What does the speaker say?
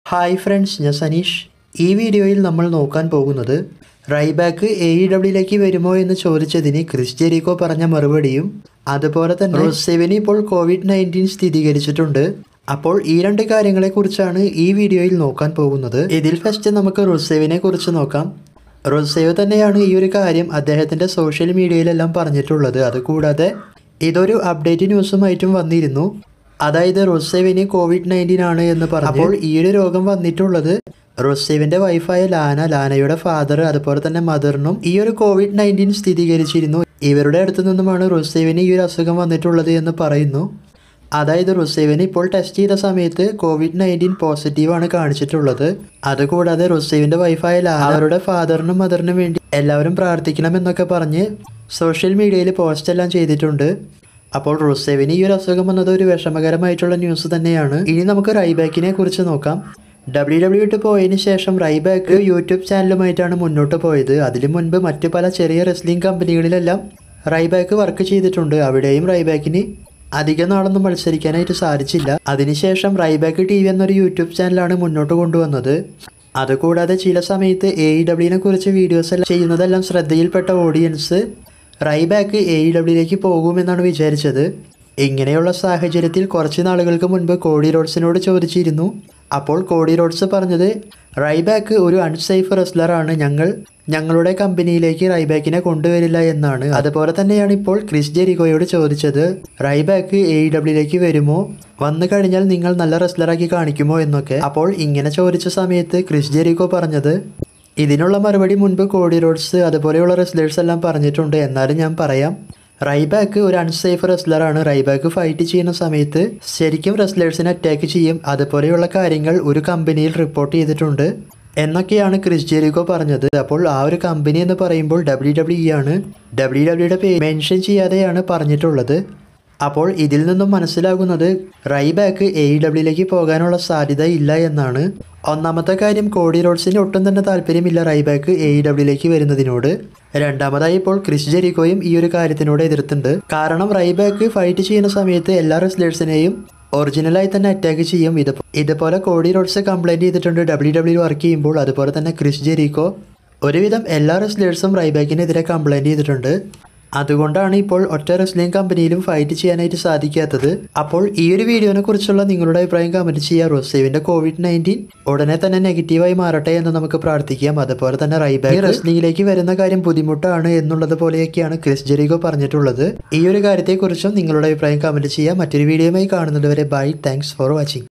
hi friends ഞാൻ സനീഷ് ഈ വീഡിയോയിൽ നമ്മൾ നോക്കാൻ പോകുന്നത് റൈബാക്ക് എ ഇ ഡബ്ല്യൂയിലേക്ക് വരുമോ എന്ന് ചോദിച്ചതിന് ക്രിസ് ജെറിക്കോ പറഞ്ഞ മറുപടിയും അതുപോലെ തന്നെ റോസെവിന് ഇപ്പോൾ കോവിഡ് നയൻറ്റീൻ സ്ഥിരീകരിച്ചിട്ടുണ്ട് അപ്പോൾ ഈ രണ്ട് കാര്യങ്ങളെക്കുറിച്ചാണ് ഈ വീഡിയോയിൽ നോക്കാൻ പോകുന്നത് ഇതിൽ ഫസ്റ്റ് നമുക്ക് റോസെവിനെ കുറിച്ച് നോക്കാം റോസേവ് തന്നെയാണ് ഈ ഒരു കാര്യം അദ്ദേഹത്തിൻ്റെ സോഷ്യൽ മീഡിയയിലെല്ലാം പറഞ്ഞിട്ടുള്ളത് അതുകൂടാതെ ഇതൊരു അപ്ഡേറ്റ് ന്യൂസുമായിട്ടും വന്നിരുന്നു അതായത് റോസേവിന് കോവിഡ് നയൻറ്റീൻ ആണ് എന്ന് പറഞ്ഞു അപ്പോൾ ഈ ഒരു രോഗം വന്നിട്ടുള്ളത് റോസേവിന്റെ വൈഫായ ലാന ലാനയുടെ ഫാദർ അതുപോലെ തന്നെ മദറിനും ഈ ഒരു കോവിഡ് നയൻറ്റീൻ സ്ഥിരീകരിച്ചിരുന്നു ഇവരുടെ അടുത്തു നിന്നുമാണ് റോസേവിന് ഈ ഒരു അസുഖം വന്നിട്ടുള്ളത് എന്ന് പറയുന്നു അതായത് റുസേവിന് ഇപ്പോൾ ടെസ്റ്റ് ചെയ്ത സമയത്ത് കോവിഡ് നയൻറ്റീൻ പോസിറ്റീവാണ് കാണിച്ചിട്ടുള്ളത് അതുകൂടാതെ റുസേവിന്റെ വൈഫായ ലാന അവരുടെ ഫാദറിനും മദറിനും വേണ്ടി എല്ലാവരും പ്രാർത്ഥിക്കണമെന്നൊക്കെ പറഞ്ഞ് സോഷ്യൽ മീഡിയയിൽ പോസ്റ്റ് എല്ലാം ചെയ്തിട്ടുണ്ട് അപ്പോൾ റുസേവിന് ഈ ഒരു അസുഖം വന്നത് ഒരു വിഷമകരമായിട്ടുള്ള ന്യൂസ് തന്നെയാണ് ഇനി നമുക്ക് റൈബാക്കിനെ കുറിച്ച് നോക്കാം ഡബ്ല്യു ഡബ്ല്യു ഇട്ട് പോയതിന് ശേഷം റൈബാക്ക് യൂട്യൂബ് ചാനലുമായിട്ടാണ് മുന്നോട്ട് പോയത് അതിനു മുൻപ് മറ്റു പല ചെറിയ റെസ്ലിംഗ് കമ്പനികളിലെല്ലാം റൈബാക്ക് വർക്ക് ചെയ്തിട്ടുണ്ട് അവിടെയും റൈബാക്കിന് അധികം നാളൊന്നും മത്സരിക്കാനായിട്ട് സാധിച്ചില്ല അതിനുശേഷം റൈബാക്ക് ടി വി എന്നൊരു യൂട്യൂബ് ചാനലാണ് മുന്നോട്ട് കൊണ്ടുവന്നത് അതുകൂടാതെ ചില സമയത്ത് എ ഇ ഡബ്ല്യുവിനെ കുറിച്ച് വീഡിയോസ് എല്ലാം ചെയ്യുന്നതെല്ലാം ശ്രദ്ധയിൽപ്പെട്ട ഓഡിയൻസ് റൈബാക്ക് എ ഇ ഡബ്ല്യുവിലേക്ക് പോകുമെന്നാണ് വിചാരിച്ചത് ഇങ്ങനെയുള്ള സാഹചര്യത്തിൽ കുറച്ച് നാളുകൾക്ക് മുൻപ് കോഡി റോഡ്സിനോട് ചോദിച്ചിരുന്നു അപ്പോൾ കോഡി റോഡ്സ് പറഞ്ഞത് റൈബാക്ക് ഒരു അൺസേഫ് റെസ്ലറാണ് ഞങ്ങൾ ഞങ്ങളുടെ കമ്പനിയിലേക്ക് റൈബാക്കിനെ കൊണ്ടുവരില്ല എന്നാണ് അതുപോലെ തന്നെയാണ് ഇപ്പോൾ ക്രിസ് ജെറിക്കോയോട് ചോദിച്ചത് റൈബാക്ക് എ ഇ ഡബ്ല്യൂയിലേക്ക് വരുമോ വന്നു കഴിഞ്ഞാൽ നിങ്ങൾ നല്ല റെസ്ലറാക്കി കാണിക്കുമോ എന്നൊക്കെ അപ്പോൾ ഇങ്ങനെ ചോദിച്ച സമയത്ത് ക്രിസ് ജെറിക്കോ പറഞ്ഞത് ഇതിനുള്ള മറുപടി മുൻപ് കോഡി റോഡ്സ് അതുപോലെയുള്ള റെസ്ലേഴ്സ് എല്ലാം പറഞ്ഞിട്ടുണ്ട് എന്നാലും ഞാൻ പറയാം റൈബാക്ക് ഒരു അൺസേഫ് റെസ്ലറാണ് റൈബാക്ക് ഫൈറ്റ് ചെയ്യുന്ന സമയത്ത് ശരിക്കും റെസ്ലേഴ്സിനെ അറ്റാക്ക് ചെയ്യും അതുപോലെയുള്ള കാര്യങ്ങൾ ഒരു കമ്പനിയിൽ റിപ്പോർട്ട് ചെയ്തിട്ടുണ്ട് എന്നൊക്കെയാണ് ക്രിസ് ജെറിക്കോ പറഞ്ഞത് അപ്പോൾ ആ ഒരു കമ്പനി എന്ന് പറയുമ്പോൾ ഡബ്ല്യു ഡബ്ല്യു ഇ ആണ് ഡബ്ല്യു ഡബ്ല്യുടെ പേര് മെൻഷൻ ചെയ്യാതെയാണ് പറഞ്ഞിട്ടുള്ളത് അപ്പോൾ ഇതിൽ നിന്നും മനസ്സിലാകുന്നത് റൈബാക്ക് എ ഇ ഡബ്ല്യൂയിലേക്ക് പോകാനുള്ള സാധ്യത ഇല്ല എന്നാണ് ഒന്നാമത്തെ കാര്യം കോഡി റോഡ്സിന് ഒട്ടും തന്നെ താല്പര്യമില്ല റൈബാക്ക് എ ഇ ഡബ്ല്യൂയിലേക്ക് വരുന്നതിനോട് രണ്ടാമതായി ഇപ്പോൾ ക്രിസ് ജെറിക്കോയും ഈ ഒരു കാര്യത്തിനോട് എതിർത്തുണ്ട് കാരണം റൈബാക്ക് ഫൈറ്റ് ചെയ്യുന്ന സമയത്ത് എല്ലാ റെസ്ലേഴ്സിനെയും ഒറിജിനലായി തന്നെ അറ്റാക്ക് ചെയ്യും ഇത് ഇതുപോലെ കോഡി റോഡ്സ് കംപ്ലൈൻറ്റ് ചെയ്തിട്ടുണ്ട് ഡബ്ല്യു ഡബ്ല്യു വർക്ക് ചെയ്യുമ്പോൾ അതുപോലെ തന്നെ ക്രിസ് ജെറിക്കോ ഒരുവിധം എല്ലാ റെസ്ലേഴ്സും റൈബാക്കിനെതിരെ കംപ്ലൈൻറ്റ് ചെയ്തിട്ടുണ്ട് അതുകൊണ്ടാണ് ഇപ്പോൾ ഒറ്റ റെസ്ലിംഗ് കമ്പനിയിലും ഫൈറ്റ് ചെയ്യാനായിട്ട് സാധിക്കാത്തത് അപ്പോൾ ഈ ഒരു വീഡിയോനെ കുറിച്ചുള്ള നിങ്ങളുടെ അഭിപ്രായം കമന്റ് ചെയ്യുക റോസേവിന്റെ കോവിഡ് നയൻറ്റീൻ ഉടനെ തന്നെ നെഗറ്റീവായി മാറട്ടെ എന്ന് നമുക്ക് പ്രാർത്ഥിക്കാം അതുപോലെ തന്നെ റൈബാക്ക് റെസ്ലിംഗിലേക്ക് വരുന്ന കാര്യം ബുദ്ധിമുട്ടാണ് എന്നുള്ളത് പോലെയൊക്കെയാണ് ക്രിസ് ജെറിഗോ പറഞ്ഞിട്ടുള്ളത് ഈ ഒരു കാര്യത്തെക്കുറിച്ചും നിങ്ങളുടെ അഭിപ്രായം കമന്റ് ചെയ്യുക മറ്റൊരു വീഡിയോയുമായി കാണുന്നത് വരെ ബൈ താങ്ക്സ് ഫോർ വാച്ചിങ്